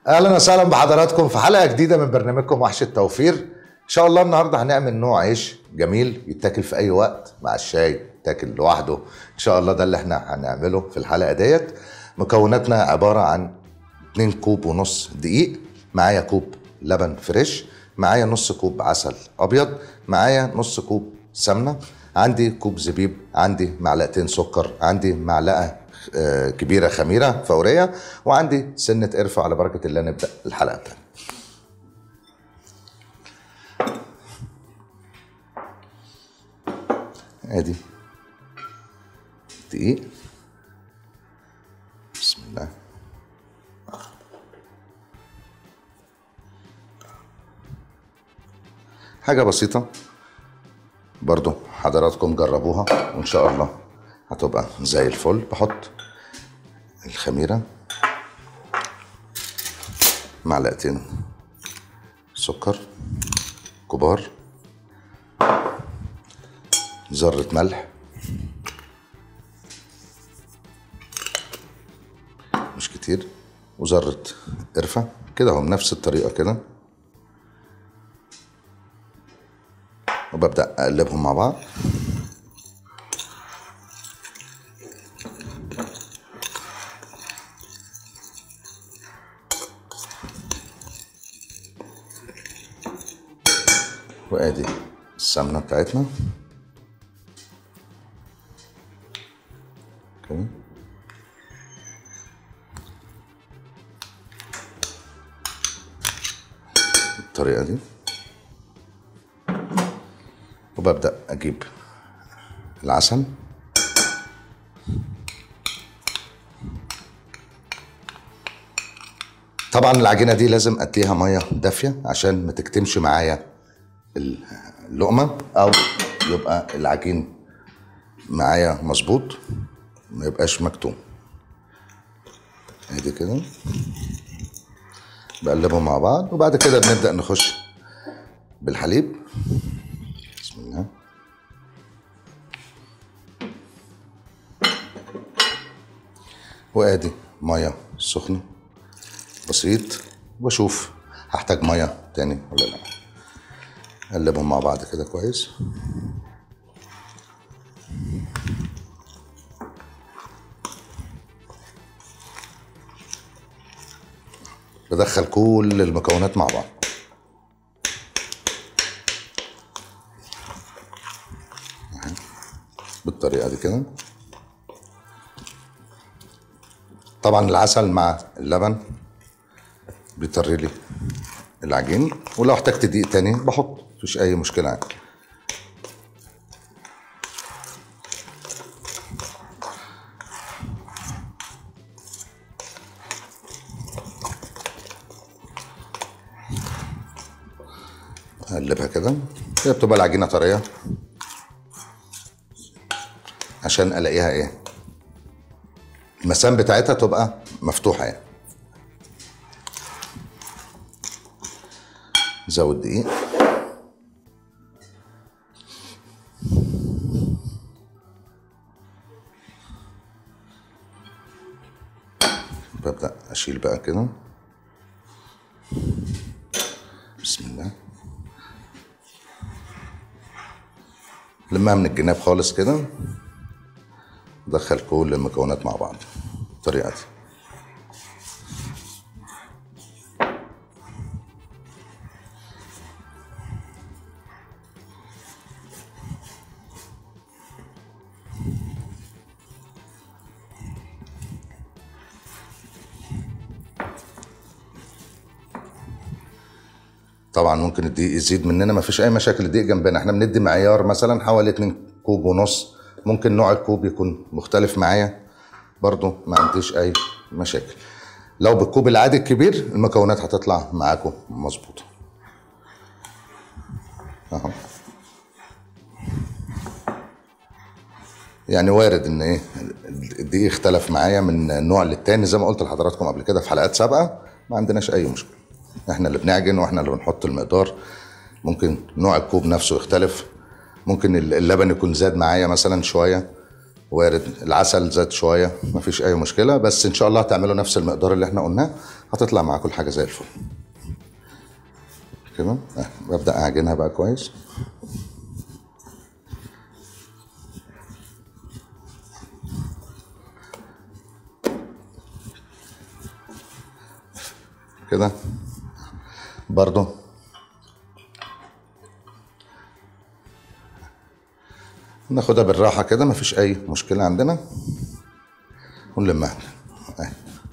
اهلا وسهلا بحضراتكم في حلقه جديده من برنامجكم وحش التوفير ان شاء الله النهارده هنعمل نوع عيش جميل يتاكل في اي وقت مع الشاي يتاكل لوحده ان شاء الله ده اللي احنا هنعمله في الحلقه ديت مكوناتنا عباره عن 2 كوب ونص دقيق معايا كوب لبن فريش معايا نص كوب عسل ابيض معايا نص كوب سمنه عندي كوب زبيب عندي معلقتين سكر عندي معلقه آه، كبيره خميره فوريه وعندي سنه قرفه على بركه الله نبدا الحلقه بتاعتنا ادي دقيق بسم الله حاجة بسيطة برضو حضراتكم جربوها وإن شاء الله هتبقى زي الفل بحط الخميرة معلقتين سكر كبار ذرة ملح مش كتير وذرة قرفة كده اهو بنفس الطريقة كده وببدأ أقلبهم مع بعض وادي السمنة بتاعتنا كده بالطريقة دي وببدأ أجيب العسل طبعا العجينة دي لازم أديها مية دافية عشان ما تكتمش معايا اللقمة أو يبقى العجين معايا مظبوط ما يبقاش مكتوم ادي كده بقلبهم مع بعض وبعد كده بنبدأ نخش بالحليب بسم الله وادي ميه سخنه بسيط واشوف هحتاج ميه تاني ولا لا قلبهم مع بعض كده كويس بدخل كل المكونات مع بعض بالطريقه دي كده طبعا العسل مع اللبن بيطري لي العجين ولو احتجت دقيق تاني بحط مفيش اي مشكله عندي اقلبها كده هي بتبقى العجينه طريه عشان الاقيها ايه المسام بتاعتها تبقى مفتوحه يعني زود دقيق ببدأ أشيل بقى كده بسم الله لمها من الجناب خالص كده دخل كل المكونات مع بعض الطريقة دي طبعا ممكن الدقيق يزيد مننا ما فيش اي مشاكل الدقيق جنبنا احنا بندي معيار مثلا حوالي 2 كوب ونص ممكن نوع الكوب يكون مختلف معايا برضو ما عنديش اي مشاكل لو بالكوب العادي الكبير المكونات هتطلع معاكم مظبوطه اهو يعني وارد ان ايه الدقيق اختلف معايا من نوع للتاني زي ما قلت لحضراتكم قبل كده في حلقات سابقه ما عندناش اي مشكله احنا اللي بنعجن واحنا اللي بنحط المقدار ممكن نوع الكوب نفسه يختلف ممكن اللبن يكون زاد معايا مثلا شويه وارد العسل زاد شويه مفيش اي مشكله بس ان شاء الله هتعملوا نفس المقدار اللي احنا قلناه هتطلع مع كل حاجه زي الفل كده آه، ببدا اعجنها بقى كويس كده برضو ناخدها بالراحة كده مفيش أي مشكلة عندنا ونلمها أهي.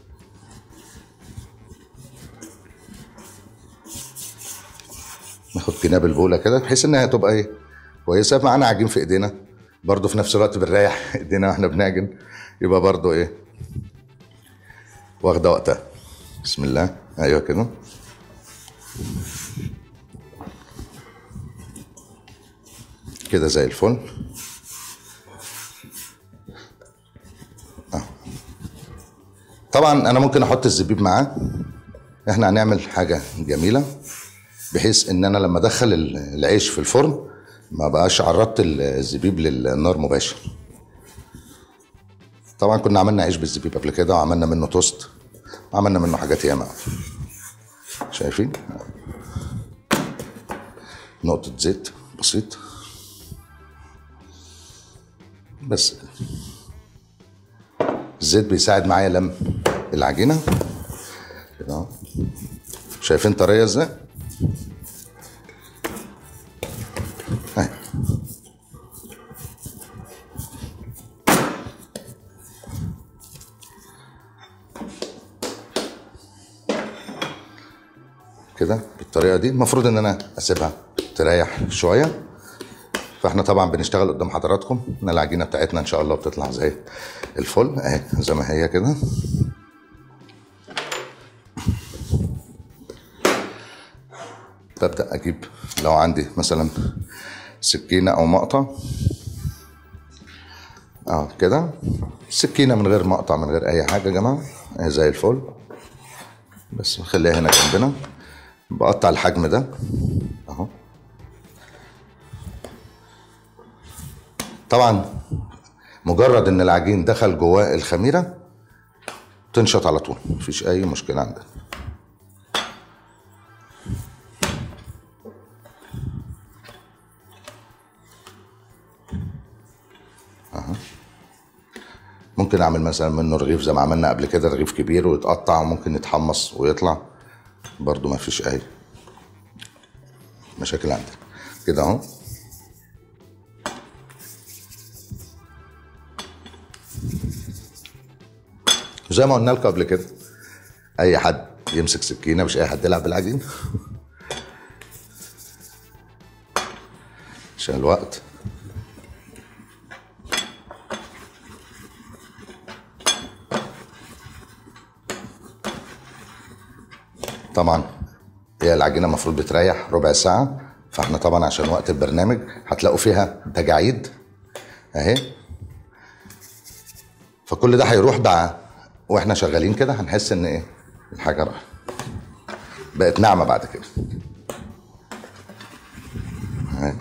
ناخد جناب البولة كده بحيث إنها تبقى إيه كويسة معانا عجين في إيدينا برضو في نفس الوقت بنريح إيدينا وإحنا بنعجن يبقى برضو إيه واخدة وقتها بسم الله أيوه كده كده زي الفل آه. طبعا انا ممكن احط الزبيب معاه احنا هنعمل حاجه جميله بحيث ان انا لما ادخل ال- العيش في الفرن ما بقاش عرضت ال- الزبيب للنار مباشر طبعا كنا عملنا عيش بالزبيب قبل كده وعملنا منه توست وعملنا منه حاجات ياما شايفين نقطة زيت بسيط بس الزيت بيساعد معايا لم العجينة كده اهو. شايفين طرية ازاي؟ اهي. كده بالطريقة دي المفروض ان انا اسيبها تريح شوية فاحنا طبعا بنشتغل قدام حضراتكم ان العجينه بتاعتنا ان شاء الله بتطلع زي الفل اهي زي ما هي كده ببدا اجيب لو عندي مثلا سكينه او مقطع اه كده سكينه من غير مقطع من غير اي حاجه يا جماعه اهي زي الفل بس نخليها هنا جنبنا بقطع الحجم ده اهو طبعا مجرد ان العجين دخل جواه الخميره تنشط على طول مفيش اي مشكله عندنا أها. ممكن اعمل مثلا منه رغيف زي ما عملنا قبل كده رغيف كبير ويتقطع وممكن يتحمص ويطلع برضو ما فيش اي مشاكل عندنا كده اهو زي ما قلنا لكم قبل كده اي حد يمسك سكينه مش اي حد يلعب بالعجين عشان الوقت طبعا هي العجينه المفروض بتريح ربع ساعه فاحنا طبعا عشان وقت البرنامج هتلاقوا فيها تجاعيد اهي فكل ده هيروح ده واحنا شغالين كده هنحس ان ايه الحاجه راحت بقت ناعمه بعد كده اهي.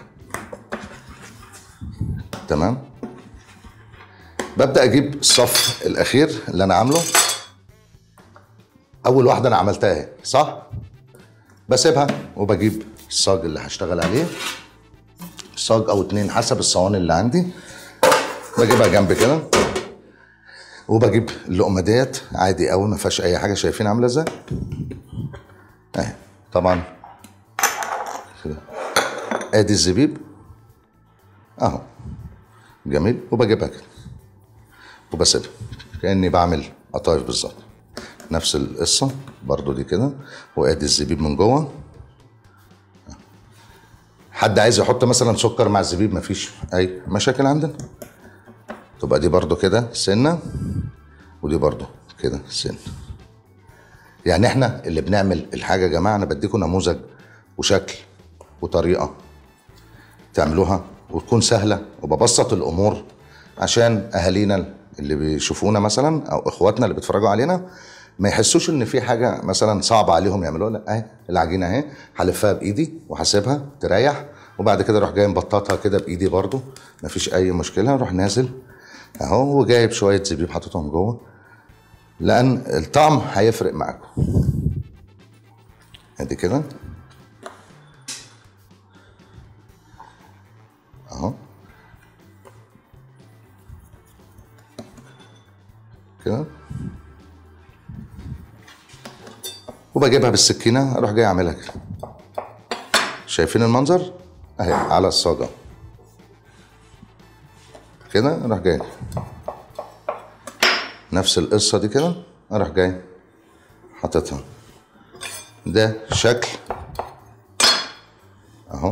تمام ببدا اجيب الصف الاخير اللي انا عامله اول واحده انا عملتها اهي صح بسيبها وبجيب الصاج اللي هشتغل عليه صاج او اتنين حسب الصواني اللي عندي بجيبها جنب كده وبجيب اللقمه ديت عادي قوي ما فيهاش اي حاجه شايفين عامله ازاي اهي طبعا كده ادي الزبيب اهو جميل وبجيبها كده وبسيبها كاني بعمل قطايف بالظبط نفس القصه برضو دي كده وادي الزبيب من جوه حد عايز يحط مثلا سكر مع الزبيب مفيش اي مشاكل عندنا تبقى دي برضو كده سنه ودي برضو كده سن يعني احنا اللي بنعمل الحاجه يا جماعه انا بديكم نموذج وشكل وطريقه تعملوها وتكون سهله وببسط الامور عشان اهالينا اللي بيشوفونا مثلا او اخواتنا اللي بيتفرجوا علينا ما يحسوش ان في حاجه مثلا صعبه عليهم يعملوها لا اهي العجينه اهي هلفها بايدي وهسيبها تريح وبعد كده اروح جاي مبططها كده بايدي برضو مفيش اي مشكله اروح نازل اهو وجايب شويه زبيب حاططهم جوه لان الطعم هيفرق معاكم ادي كده اهو كده وبجيبها بالسكينه اروح جاي اعملها كده شايفين المنظر اهي على الصاجه كده اروح جاي نفس القصه دي كده اروح جاي حاططها ده شكل اهو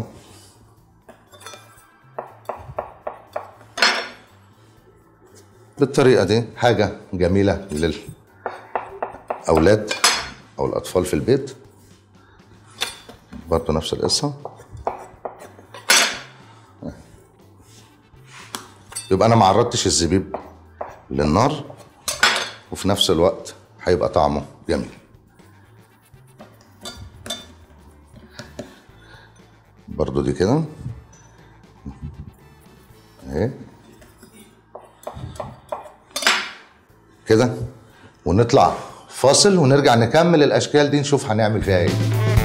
بالطريقه دي حاجه جميله للاولاد او الاطفال في البيت برضه نفس القصه يبقى انا ما عرضتش الزبيب للنار وفي نفس الوقت هيبقى طعمه جميل برضو دي كده اهي كده ونطلع فاصل ونرجع نكمل الاشكال دي نشوف هنعمل فيها ايه